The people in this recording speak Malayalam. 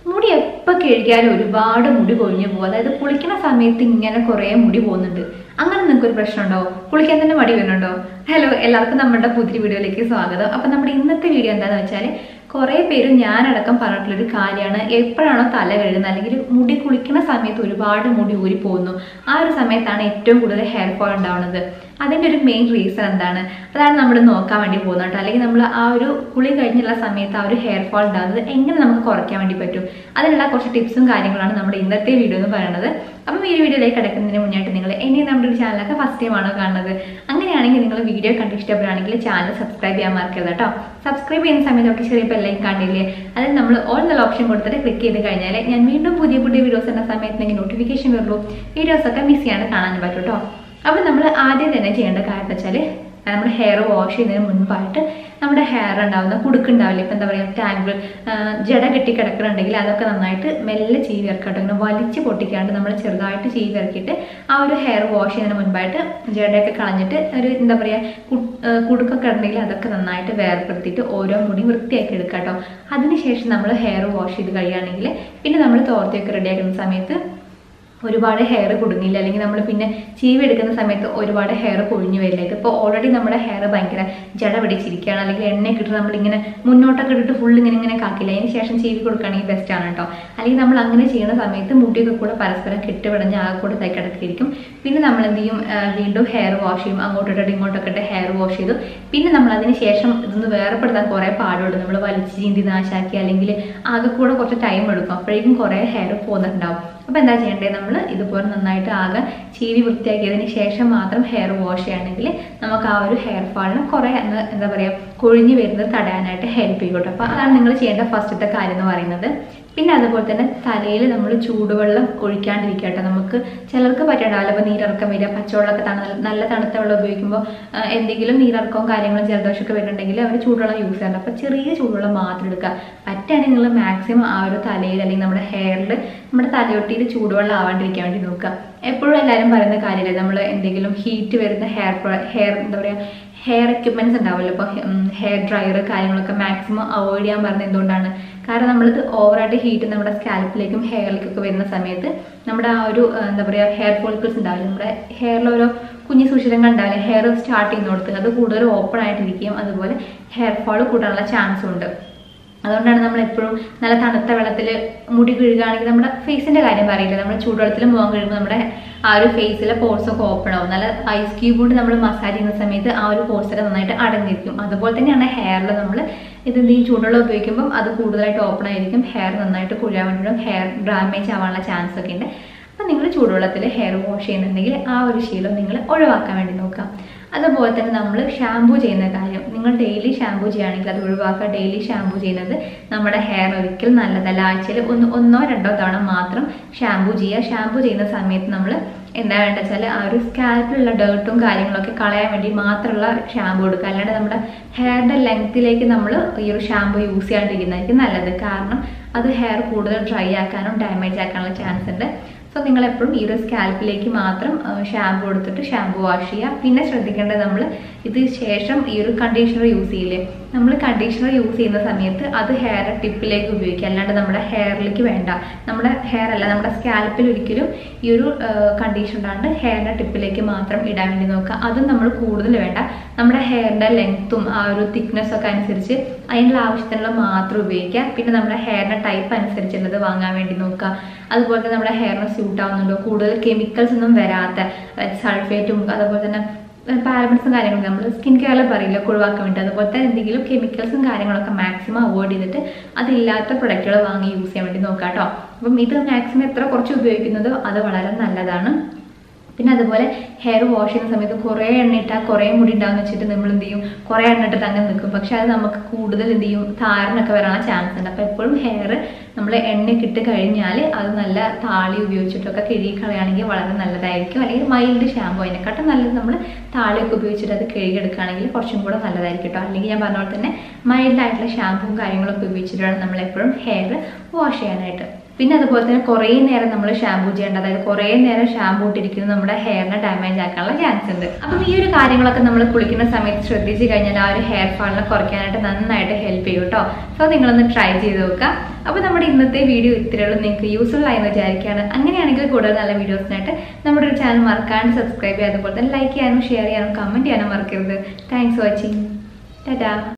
മുടി എപ്പോൾ കഴുകിയാലും ഒരുപാട് മുടി കൊഴിഞ്ഞു പോകും അതായത് കുളിക്കുന്ന സമയത്ത് ഇങ്ങനെ കുറേ മുടി പോകുന്നുണ്ട് അങ്ങനെ നിങ്ങൾക്ക് ഒരു പ്രശ്നമുണ്ടോ കുളിക്കാൻ തന്നെ മടി വരുന്നുണ്ടോ ഹലോ എല്ലാവർക്കും നമ്മുടെ പുതിയ വീഡിയോയിലേക്ക് സ്വാഗതം അപ്പം നമ്മുടെ ഇന്നത്തെ വീഡിയോ എന്താണെന്ന് വെച്ചാൽ കുറേ പേര് ഞാനടക്കം പറഞ്ഞിട്ടുള്ളൊരു കാര്യമാണ് എപ്പോഴാണോ തല കഴുകുന്നത് അല്ലെങ്കിൽ മുടി കുളിക്കുന്ന സമയത്ത് ഒരുപാട് മുടി ഊരി പോകുന്നു ആ ഒരു സമയത്താണ് ഏറ്റവും കൂടുതൽ ഹെയർ ഫോൾ ഉണ്ടാവുന്നത് അതിൻ്റെ ഒരു മെയിൻ റീസൺ എന്താണ് അതാണ് നമ്മൾ നോക്കാൻ വേണ്ടി പോകുന്നത് കേട്ടോ അല്ലെങ്കിൽ നമ്മൾ ആ ഒരു കുളി കഴിഞ്ഞുള്ള സമയത്ത് ആ ഒരു ഹെയർ ഫോൾ ഉണ്ടാകുന്നത് എങ്ങനെ നമുക്ക് കുറയ്ക്കാൻ വേണ്ടി പറ്റും അതിനുള്ള കുറച്ച് ടിപ്സും കാര്യങ്ങളാണ് നമ്മുടെ ഇന്നത്തെ വീഡിയോ എന്ന് പറയുന്നത് അപ്പം ഈ വീഡിയോയിലേക്ക് കിടക്കുന്നതിന് മുന്നായിട്ട് നിങ്ങൾ എന്നെ നമ്മുടെ ഒരു ചാനലൊക്കെ ഫസ്റ്റ് ടൈം ആണോ കാണുന്നത് അങ്ങനെയാണെങ്കിൽ നിങ്ങൾ വീഡിയോ കണ്ട് ഇഷ്ടപ്പെടുകയാണെങ്കിൽ ചാനൽ സബ്സ്ക്രൈബ് ചെയ്യാൻ മറക്കരുത് കേട്ടോ സബ്സ്ക്രൈബ് ചെയ്യുന്ന സമയത്ത് നമുക്ക് ചെറിയ ബെല്ലൈൻ കാണില്ലേ അതിൽ നമ്മൾ ഓൾ എന്നുള്ള ഓപ്ഷൻ കൊടുത്തിട്ട് ക്ലിക്ക് ചെയ്ത് കഴിഞ്ഞാൽ ഞാൻ വീണ്ടും പുതിയ പുതിയ വീഡിയോസ് എന്ന സമയത്ത് നിങ്ങൾക്ക് നോട്ടിഫിക്കേഷൻ വരുള്ളൂ വീഡിയോസൊക്കെ മിസ് ചെയ്യാണ്ട് കാണാൻ പറ്റും കേട്ടോ അപ്പോൾ നമ്മൾ ആദ്യം തന്നെ ചെയ്യേണ്ട കാര്യം വെച്ചാൽ നമ്മൾ ഹെയർ വാഷ് ചെയ്യുന്നതിന് മുൻപായിട്ട് നമ്മുടെ ഹെയർ ഉണ്ടാവുന്ന കുടുക്കുണ്ടാവില്ല ഇപ്പം എന്താ പറയുക ടാങ്കിൾ ജട കെട്ടി കിടക്കുന്നുണ്ടെങ്കിൽ അതൊക്കെ നന്നായിട്ട് മെല്ലെ ചീവി ഇറക്കട്ടോ ഇങ്ങനെ വലിച്ച് പൊട്ടിക്കാണ്ട് നമ്മൾ ചെറുതായിട്ട് ചീവി ഇറക്കിയിട്ട് ആ ഒരു ഹെയർ വാഷ് ചെയ്യുന്നതിന് മുൻപായിട്ട് ജടയൊക്കെ കളഞ്ഞിട്ട് ഒരു എന്താ പറയുക കുടുക്കൊക്കെ ഉണ്ടെങ്കിൽ അതൊക്കെ നന്നായിട്ട് വേർപ്പെടുത്തിയിട്ട് ഓരോ മുടി വൃത്തിയാക്കി എടുക്കുക കേട്ടോ അതിനുശേഷം നമ്മൾ ഹെയർ വാഷ് ചെയ്ത് കഴിയുകയാണെങ്കിൽ പിന്നെ നമ്മൾ തോർത്തിയൊക്കെ റെഡിയാക്കുന്ന സമയത്ത് ഒരുപാട് ഹെയർ കുടുങ്ങില്ല അല്ലെങ്കിൽ നമ്മൾ പിന്നെ ചീവി എടുക്കുന്ന സമയത്ത് ഒരുപാട് ഹെയർ പൊഴിഞ്ഞു വരില്ല ഇതിപ്പോൾ ഓൾറെഡി നമ്മുടെ ഹെയർ ഭയങ്കര ജട പിടിച്ചിരിക്കുകയാണ് അല്ലെങ്കിൽ എണ്ണയൊക്കെ ഇട്ട് നമ്മളിങ്ങനെ മുന്നോട്ടൊക്കെ ഇട്ടിട്ട് ഫുൾ ഇങ്ങനെ ഇങ്ങനെ കാക്കില്ല അതിന് ശേഷം ചീവി കൊടുക്കുകയാണെങ്കിൽ ബെസ്റ്റ് ആണ് കേട്ടോ അല്ലെങ്കിൽ നമ്മൾ അങ്ങനെ ചെയ്യുന്ന സമയത്ത് മുടിയൊക്കെ കൂടെ പരസ്പരം കെട്ടുപിടഞ്ഞ് ആകെ കൂടെ തൈ കിടക്കിയിരിക്കും പിന്നെ നമ്മൾ എന്ത് ചെയ്യും ആ, വീണ്ടും ഹെയർ വാഷ് ചെയ്യും അങ്ങോട്ട് ഇട്ടിട്ട് ഇങ്ങോട്ടൊക്കെ ഇട്ട് ഹെയർ വാഷ് ചെയ്തു പിന്നെ നമ്മൾ അതിന് ശേഷം ഇതൊന്ന് വേർപ്പെടുത്താൻ കുറേ പാടുണ്ട് നമ്മൾ വലിച്ച് ചീന്തി നാശാക്കി അല്ലെങ്കിൽ ആകെ കൂടെ കുറച്ച് ടൈം എടുക്കും അപ്പോഴേക്കും കുറേ ഹെയർ പോകുന്നുണ്ടാവും അപ്പോൾ എന്താ ചെയ്യേണ്ടത് നമ്മൾ ഇതുപോലെ നന്നായിട്ട് ആകെ ചീവി വൃത്തിയാക്കിയതിന് ശേഷം മാത്രം ഹെയർ വാഷ് ചെയ്യണമെങ്കിൽ നമുക്ക് ആ ഒരു ഹെയർ ഫാളിന് കുറേ എന്താ എന്താ പറയുക കൊഴിഞ്ഞു വരുന്നത് തടയാനായിട്ട് ഹെൽപ്പ് ചെയ്യും കേട്ടോ അപ്പോൾ അതാണ് നിങ്ങൾ ചെയ്യേണ്ട ഫസ്റ്റത്തെ കാര്യം എന്ന് പറയുന്നത് പിന്നെ അതുപോലെ തന്നെ തലയിൽ നമ്മൾ ചൂടുവെള്ളം ഒഴിക്കാണ്ടിരിക്കുക കേട്ടോ നമുക്ക് ചിലർക്ക് പറ്റണ്ടാവില്ല അപ്പോൾ നീരിറക്കം വരിക പച്ചവെള്ളമൊക്കെ തണ നല്ല തണുത്ത വെള്ളം ഉപയോഗിക്കുമ്പോൾ ആ, എന്തെങ്കിലും നീരിറക്കവും കാര്യങ്ങളും ജലദോഷമൊക്കെ വരുന്നുണ്ടെങ്കിൽ അവർ ചൂടുവെള്ളം യൂസ് ചെയ്യാറുണ്ട് അപ്പോൾ ചെറിയ ചൂടുവെള്ളം മാത്രം എടുക്കുക പറ്റുകയാണെങ്കിൽ നിങ്ങൾ മാക്സിമം ആ ഒരു തലയിൽ അല്ലെങ്കിൽ നമ്മുടെ ഹെയറിൽ നമ്മുടെ തലയൊട്ടിയിൽ ചൂടുവെള്ളം ആവാണ്ടിരിക്കാൻ വേണ്ടി നോക്കുക എപ്പോഴും എല്ലാവരും പറയുന്ന കാര്യമില്ല നമ്മൾ എന്തെങ്കിലും ഹീറ്റ് വരുന്ന ഹെയർ ഹെയർ എന്താ പറയുക ഹെയർ എക്യുപ്മെന്റ്സ് ഉണ്ടാവുമല്ലോ ഇപ്പോൾ ഹെയർ ഡ്രയർ കാര്യങ്ങളൊക്കെ മാക്സിമം അവോയ്ഡ് ചെയ്യാൻ പറയുന്നത് എന്തുകൊണ്ടാണ് കാരണം നമ്മളിത് ഓവറായിട്ട് ഹീറ്റ് നമ്മുടെ സ്കാൽപ്പിലേക്കും ഹെയറിലേക്കൊക്കെ വരുന്ന സമയത്ത് നമ്മുടെ ആ ഒരു ആ, എന്താ പറയുക ഹെയർ ഫോളിക്കിൾസ് ഉണ്ടാവില്ല നമ്മുടെ ഹെയറിൽ ഓരോ കുഞ്ഞു സുഷിരങ്ങൾ ഉണ്ടാവില്ല ഹെയർ സ്റ്റാർട്ട് ചെയ്യുന്നിടത്ത് അത് കൂടുതൽ ഓപ്പൺ ആയിട്ടിരിക്കുകയും അതുപോലെ ഹെയർ ഫോൾ കൂട്ടാനുള്ള ചാൻസും ഉണ്ട് അതുകൊണ്ടാണ് നമ്മൾ എപ്പോഴും നല്ല തണുത്ത വെള്ളത്തിൽ മുടി കഴുകുകയാണെങ്കിൽ നമ്മുടെ ഫേസിന്റെ കാര്യം പറയില്ല നമ്മൾ ചൂടുവെള്ളത്തിൽ മുഖം കഴുകുമ്പോൾ നമ്മുടെ ആ ഒരു ഫേസിലെ പോർസ് ഒക്കെ ഓപ്പൺ ആവും നല്ല ഐസ് ക്യൂബ് കൊണ്ട് നമ്മൾ മസാജ് ചെയ്യുന്ന സമയത്ത് ആ ഒരു പോർസ് ഒക്കെ നന്നായിട്ട് അടങ്ങിയിരിക്കും അതുപോലെ തന്നെയാണ് ഹെയറിൽ നമ്മൾ ഇത് ഈ ചൂടുവെള്ളം ഉപയോഗിക്കുമ്പോൾ അത് കൂടുതലായിട്ട് ഓപ്പൺ ആയിരിക്കും ഹെയർ നന്നായിട്ട് കുഴയാൻ വേണ്ടിയിട്ടും ഹെയർ ഡാമേജ് ആവാനുള്ള ചാൻസ് ഒക്കെ ഉണ്ട് അപ്പം നിങ്ങൾ ചൂടുവെള്ളത്തിൽ ഹെയർ വാഷ് ചെയ്യുന്നുണ്ടെങ്കിൽ ആ ഒരു ശീലം നിങ്ങൾ ഒഴിവാക്കാൻ വേണ്ടി നോക്കാം അതുപോലെ തന്നെ നമ്മൾ ഷാമ്പൂ ചെയ്യുന്ന കാര്യം നിങ്ങൾ ഡെയിലി ഷാമ്പൂ ചെയ്യുകയാണെങ്കിൽ അത് ഒഴിവാക്കുക ഡെയിലി ഷാമ്പൂ ചെയ്യുന്നത് നമ്മുടെ ഹെയർ ഒരിക്കലും നല്ലതല്ല ആഴ്ചയിൽ ഒന്ന് ഒന്നോ രണ്ടോ തവണ മാത്രം ഷാമ്പൂ ചെയ്യുക ഷാമ്പൂ ചെയ്യുന്ന സമയത്ത് നമ്മൾ എന്താ വേണ്ട വെച്ചാൽ ആ ഒരു സ്കാൽപ്പിലുള്ള ഡേർട്ടും കാര്യങ്ങളൊക്കെ കളയാൻ വേണ്ടി മാത്രമുള്ള ഷാമ്പൂ എടുക്കുക അല്ലാണ്ട് നമ്മുടെ ഹെയറിൻ്റെ ലെങ്ത്തിലേക്ക് നമ്മൾ ഈ ഒരു ഷാമ്പൂ യൂസ് ചെയ്യാണ്ടിരിക്കുന്നതായിരിക്കും നല്ലത് കാരണം അത് ഹെയർ കൂടുതൽ ഡ്രൈ ആക്കാനും ഡാമേജ് ആക്കാനുള്ള ചാൻസ് ഉണ്ട് സോ നിങ്ങൾ എപ്പോഴും ഈ ഒരു സ്കാൽപ്പിലേക്ക് മാത്രം ഷാമ്പു എടുത്തിട്ട് ഷാമ്പു വാഷ് ചെയ്യുക പിന്നെ ശ്രദ്ധിക്കേണ്ടത് നമ്മൾ ഇത് ശേഷം ഈ ഒരു കണ്ടീഷണർ യൂസ് ചെയ്യില്ലേ നമ്മൾ കണ്ടീഷണർ യൂസ് ചെയ്യുന്ന സമയത്ത് അത് ഹെയർ ടിപ്പിലേക്ക് ഉപയോഗിക്കുക അല്ലാണ്ട് നമ്മുടെ ഹെയറിലേക്ക് വേണ്ട നമ്മുടെ ഹെയർ അല്ല നമ്മുടെ സ്കാൽപ്പിൽ ഒരിക്കലും ഈ ഒരു കണ്ടീഷൻ ഇടാണ്ട് ഹെയറിൻ്റെ ടിപ്പിലേക്ക് മാത്രം ഇടാൻ വേണ്ടി നോക്കുക അതും നമ്മൾ കൂടുതൽ വേണ്ട നമ്മുടെ ഹെയറിൻ്റെ ലെങ്ത്തും ആ ഒരു തിക്നെസ് ഒക്കെ അനുസരിച്ച് അതിനുള്ള ആവശ്യത്തിനുള്ള മാത്രം ഉപയോഗിക്കുക പിന്നെ നമ്മുടെ ഹെയറിൻ്റെ ടൈപ്പ് അനുസരിച്ചുള്ളത് വാങ്ങാൻ വേണ്ടി നോക്കുക അതുപോലെ തന്നെ നമ്മുടെ ഹെയറിന് സ്യൂട്ട് ആവുന്നുണ്ടോ കൂടുതൽ കെമിക്കൽസ് ഒന്നും വരാത്ത സൾഫേറ്റും അതുപോലെ തന്നെ പാരബൻസും കാര്യങ്ങളും നമ്മൾ സ്കിൻ കെയറിൽ പറയില്ല ഒഴിവാക്കാൻ വേണ്ടി അതുപോലത്തെ എന്തെങ്കിലും കെമിക്കൽസും കാര്യങ്ങളൊക്കെ മാക്സിമം അവോയ്ഡ് ചെയ്തിട്ട് അതില്ലാത്ത പ്രൊഡക്റ്റുകൾ വാങ്ങി യൂസ് ചെയ്യാൻ വേണ്ടി നോക്കാം കേട്ടോ അപ്പം ഇത് മാക്സിമം എത്ര കുറച്ച് ഉപയോഗിക്കുന്നതോ അത് വളരെ നല്ലതാണ് പിന്നെ അതുപോലെ ഹെയർ വാഷ് ചെയ്യുന്ന സമയത്ത് കുറേ എണ്ണ ഇട്ടാൽ കുറേ മുടി ഉണ്ടാകുന്ന വെച്ചിട്ട് നമ്മൾ എന്ത് ചെയ്യും കുറേ എണ്ണ ഇട്ടിട്ട് അങ്ങനെ നിൽക്കും പക്ഷെ അത് നമുക്ക് കൂടുതൽ എന്ത് ചെയ്യും താരനൊക്കെ വരാനുള്ള ചാൻസ് ഉണ്ട് അപ്പോൾ എപ്പോഴും ഹെയർ നമ്മൾ എണ്ണയൊക്കെ ഇട്ട് കഴിഞ്ഞാൽ അത് നല്ല താളി ഉപയോഗിച്ചിട്ടൊക്കെ കഴുകി കളയുകയാണെങ്കിൽ വളരെ നല്ലതായിരിക്കും അല്ലെങ്കിൽ മൈൽഡ് ഷാമ്പു അതിനെക്കാട്ടും നല്ലത് നമ്മൾ താളിയൊക്കെ ഉപയോഗിച്ചിട്ട് അത് കഴുകിയെടുക്കുകയാണെങ്കിൽ കുറച്ചും കൂടെ നല്ലതായിരിക്കും കേട്ടോ അല്ലെങ്കിൽ ഞാൻ പറഞ്ഞ പോലെ തന്നെ മൈൽഡ് ആയിട്ടുള്ള ഷാമ്പുവും കാര്യങ്ങളൊക്കെ ഉപയോഗിച്ചിട്ട് വേണം നമ്മൾ എപ്പോഴും ഹെയർ വാഷ് ചെയ്യാനായിട്ട് പിന്നെ അതുപോലെ തന്നെ കുറേ നേരം നമ്മൾ ഷാമ്പൂ ചെയ്യേണ്ട അതായത് കുറേ നേരം ഷാമ്പൂ ഇട്ടിരിക്കുന്നത് നമ്മുടെ ഹെയറിനെ ഡാമേജ് ഡാമേജ് ആക്കാനുള്ള ചാൻസ് ഉണ്ട് അപ്പം ഈ ഒരു കാര്യങ്ങളൊക്കെ നമ്മൾ കുളിക്കുന്ന സമയത്ത് ശ്രദ്ധിച്ചു കഴിഞ്ഞാൽ ആ ഒരു ഹെയർ ഫാളിനെ കുറയ്ക്കാനായിട്ട് നന്നായിട്ട് ഹെൽപ്പ് ചെയ്യും കേട്ടോ സോ നിങ്ങളൊന്ന് ട്രൈ ചെയ്ത് നോക്കുക അപ്പോൾ നമ്മുടെ ഇന്നത്തെ വീഡിയോ ഇത്രയുള്ളൂ നിങ്ങൾക്ക് യൂസ്ഫുൾ ആയി എന്ന് വിചാരിക്കുകയാണ് അങ്ങനെയാണെങ്കിൽ കൂടുതൽ നല്ല വീഡിയോസിനായിട്ട് നമ്മുടെ ഒരു ചാനൽ മറക്കാണ്ട് സബ്സ്ക്രൈബ് ചെയ്യുക അതുപോലെ തന്നെ ലൈക്ക് ചെയ്യാനും ഷെയർ ചെയ്യാനും കമൻറ്റ് ചെയ്യാനും മറക്കരുത് താങ്ക്സ് ഫോർ വാച്ചിങ് ടാറ്റാ